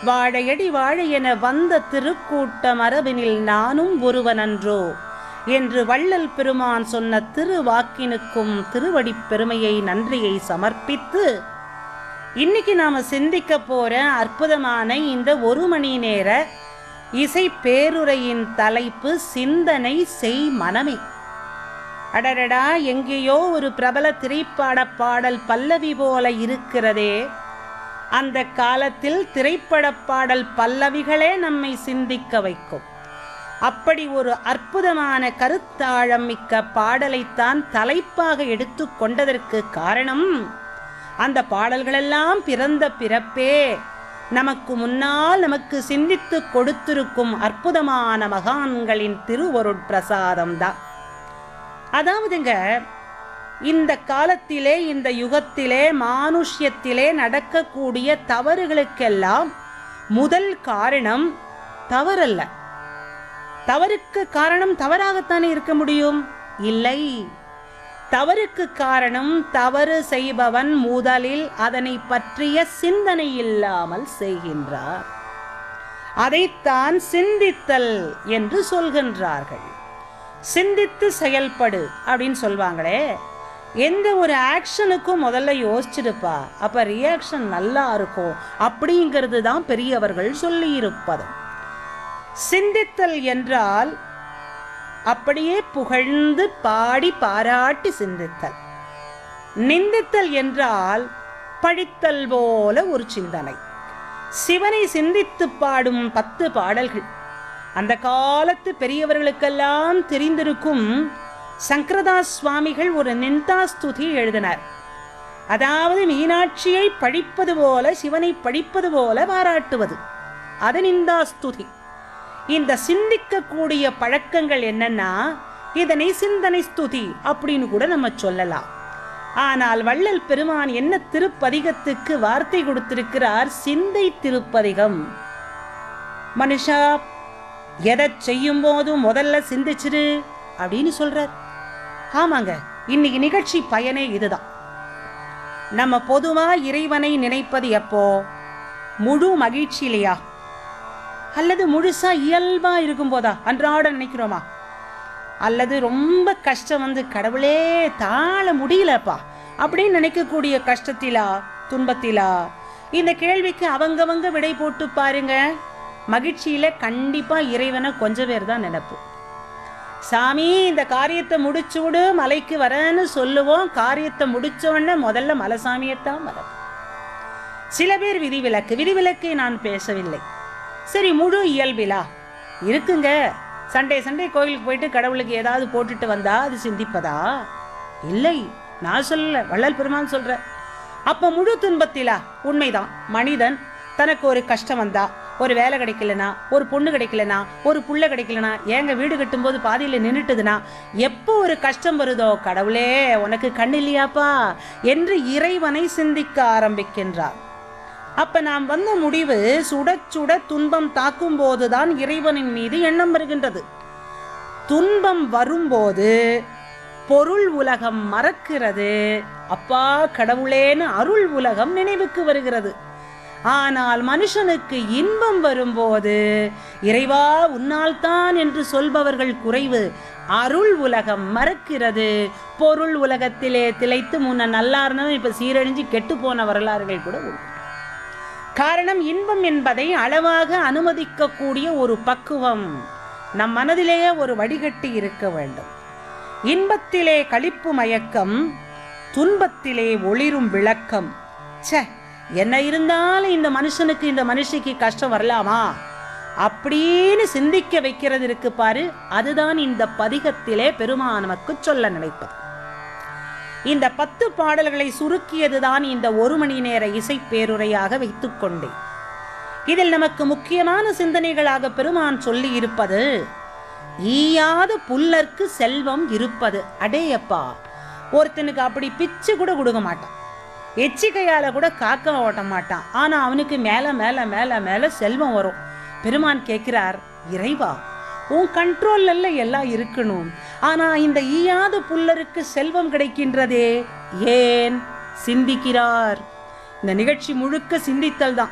வாழையடி வாழை என வந்த திருக்கூட்ட மரபினில் நானும் ஒருவனன்றோ என்று வள்ளல் பெருமான் சொன்ன திருவாக்கினுக்கும் திருவடிப் பெருமையை நன்றியை சமர்ப்பித்து இன்னைக்கு நாம சிந்திக்க போற அற்புதமான இந்த ஒரு மணி நேர இசை பேருரையின் தலைப்பு சிந்தனை செய் மனமே அடடடா எங்கேயோ ஒரு பிரபல திரைப்பட பாடல் பல்லவி போல இருக்கிறதே அந்த காலத்தில் திரைப்பட பாடல் பல்லவிகளே நம்மை சிந்திக்க வைக்கும் அப்படி ஒரு அற்புதமான கருத்தாழம் மிக்க பாடலைத்தான் தலைப்பாக எடுத்து கொண்டதற்கு காரணம் அந்த பாடல்களெல்லாம் பிறந்த பிறப்பே நமக்கு முன்னால் நமக்கு சிந்தித்து கொடுத்திருக்கும் அற்புதமான மகான்களின் திருவருட்பிரசாதம் தான் அதாவதுங்க இந்த காலத்திலே இந்த யுகத்திலே மானுஷ்யத்திலே நடக்கக்கூடிய தவறுகளுக்கெல்லாம் முதல் காரணம் தவறல்ல தவறுக்கு காரணம் தவறாகத்தானே இருக்க முடியும் இல்லை தவறுக்கு காரணம் தவறு செய்பவன் முதலில் அதனை பற்றிய சிந்தனை இல்லாமல் செய்கின்றார் அதைத்தான் சிந்தித்தல் என்று சொல்கின்றார்கள் சிந்தித்து செயல்படு அப்படின்னு சொல்வாங்களே எந்த ஒரு ஆக்ஷனுக்கும் முதல்ல யோசிச்சிருப்பா அப்ப ரியாக்ஷன் நல்லா இருக்கும் அப்படிங்கிறது தான் பெரியவர்கள் சொல்லியிருப்பது சிந்தித்தல் என்றால் அப்படியே புகழ்ந்து பாடி பாராட்டி சிந்தித்தல் நிந்தித்தல் என்றால் பழித்தல் போல ஒரு சிந்தனை சிவனை சிந்தித்து பாடும் பத்து பாடல்கள் அந்த காலத்து பெரியவர்களுக்கெல்லாம் தெரிந்திருக்கும் சங்கரதாஸ் சுவாமிகள் ஒரு நிந்தாஸ்துதி எழுதினார் அதாவது மீனாட்சியை படிப்பது போல சிவனை படிப்பது போல பாராட்டுவது அது நிந்தாஸ்துதி இந்த சிந்திக்கக்கூடிய பழக்கங்கள் என்னன்னா இதனை சிந்தனை ஸ்துதி அப்படின்னு கூட நம்ம சொல்லலாம் ஆனால் வள்ளல் பெருமான் என்ன திருப்பதிகத்துக்கு வார்த்தை கொடுத்திருக்கிறார் சிந்தை திருப்பதிகம் மனுஷா எதை செய்யும் போதும் முதல்ல சிந்திச்சிரு அப்படின்னு சொல்றார் ஆமாங்க இன்னைக்கு நிகழ்ச்சி பயனே இதுதான் நம்ம பொதுவா இறைவனை நினைப்பது எப்போ முழு மகிழ்ச்சியிலையா அல்லது முழுசா இயல்பா இருக்கும் போதா அன்றாட நினைக்கிறோமா அல்லது ரொம்ப கஷ்டம் வந்து கடவுளே தாழ முடியலப்பா அப்படின்னு நினைக்கக்கூடிய கஷ்டத்திலா துன்பத்திலா இந்த கேள்விக்கு அவங்கவங்க விடை போட்டு பாருங்க மகிழ்ச்சியில கண்டிப்பா இறைவனை கொஞ்ச பேர் தான் நினைப்பு சாமி இந்த காரியத்தை முடிச்சு விடு மலைக்கு வரேன்னு சொல்லுவோம் காரியத்தை முடிச்ச உடனே முதல்ல மலைசாமியைத்தான் மலை சில பேர் விதிவிலக்கு விதிவிலக்கை நான் பேசவில்லை சரி முழு இயல்பிலா இருக்குங்க சண்டே சண்டே கோயிலுக்கு போயிட்டு கடவுளுக்கு ஏதாவது போட்டுட்டு வந்தா அது சிந்திப்பதா இல்லை நான் சொல்லல வள்ளல் பெருமான் சொல்ற அப்ப முழு துன்பத்திலா உண்மைதான் மனிதன் தனக்கு ஒரு கஷ்டம் வந்தா ஒரு வேலை கிடைக்கலனா ஒரு பொண்ணு கிடைக்கலனா ஒரு புள்ள கிடைக்கலனா ஏங்க வீடு கட்டும்போது பாதியில நின்னுட்டுதுன்னா எப்போ ஒரு கஷ்டம் வருதோ கடவுளே உனக்கு கண் இல்லையாப்பா என்று இறைவனை சிந்திக்க ஆரம்பிக்கின்றார் அப்ப நாம் வந்த முடிவு சுட சுட துன்பம் தாக்கும் போதுதான் இறைவனின் மீது எண்ணம் வருகின்றது துன்பம் வரும்போது பொருள் உலகம் மறக்கிறது அப்பா கடவுளேன்னு அருள் உலகம் நினைவுக்கு வருகிறது ஆனால் மனுஷனுக்கு இன்பம் வரும்போது இறைவா உன்னால் தான் என்று சொல்பவர்கள் குறைவு அருள் உலகம் மறக்கிறது பொருள் உலகத்திலே திளைத்து முன்ன நல்லா இருந்தவன் இப்ப சீரழிஞ்சு கெட்டு போன வரலாறுகள் கூட உண்டு காரணம் இன்பம் என்பதை அளவாக அனுமதிக்கக்கூடிய ஒரு பக்குவம் நம் மனதிலேயே ஒரு வடிகட்டி இருக்க வேண்டும் இன்பத்திலே களிப்பு மயக்கம் துன்பத்திலே ஒளிரும் விளக்கம் ச்சே என்ன இருந்தாலும் இந்த மனுஷனுக்கு இந்த மனுஷிக்கு கஷ்டம் வரலாமா அப்படின்னு சிந்திக்க வைக்கிறது இருக்கு பாரு அதுதான் இந்த பதிகத்திலே பெருமான் நமக்கு சொல்ல நினைப்பது இந்த பத்து பாடல்களை சுருக்கியதுதான் இந்த ஒரு மணி நேர இசை பேருரையாக வைத்துக்கொண்டேன் இதில் நமக்கு முக்கியமான சிந்தனைகளாக பெருமான் சொல்லி இருப்பது ஈயாத புல்லர்க்கு செல்வம் இருப்பது அடேயப்பா ஒருத்தனுக்கு அப்படி பிச்சு கூட கொடுக்க மாட்டான் எச்சிக்கையால கூட காக்க ஓட்ட மாட்டான் ஆனா அவனுக்கு மேல மேல மேல மேல செல்வம் வரும் பெருமான் கேட்கிறார் இறைவா உன் கண்ட்ரோல்ல எல்லாம் இருக்கணும் ஆனா இந்த ஈயாத புல்லருக்கு செல்வம் கிடைக்கின்றதே ஏன் சிந்திக்கிறார் இந்த நிகழ்ச்சி முழுக்க சிந்தித்தல் தான்